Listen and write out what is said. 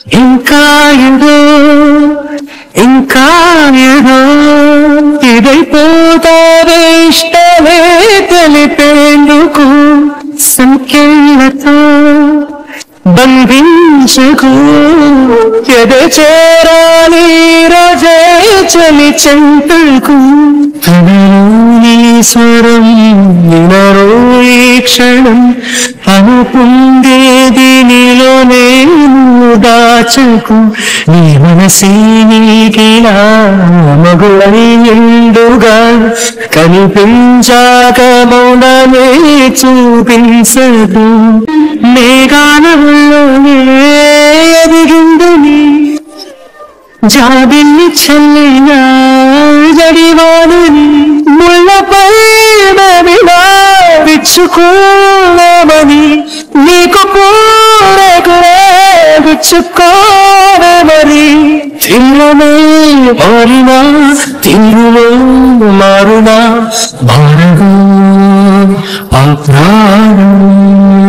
ఇంకా ఏదో ఇంకా ఏదో ఇదైపోతావే ఇష్టమే తెలిపేందుకు సంఖ్యలతో బంధించుకు ఎద చేరాలి రోజే చలి చెంతకు తనలోని స్వరం వినరో ఈ క్షణం అనుకుందేది నీలో నేను దాచకు నీ మనసే నీకిలా మగువై ఎండుగా కనిపించాక మౌనమే చూపించదు మేఘానంలోనే ఎదిగిందని జాబిల్లి చల్లిన జడివానని ముళ్ళపై నవిలా విచ్చుకోమని నీకు కూడా కూడా విచ్చుకోమని తిరుమే మారినా తిరులో మారునా మారగా ఆ ప్రాణం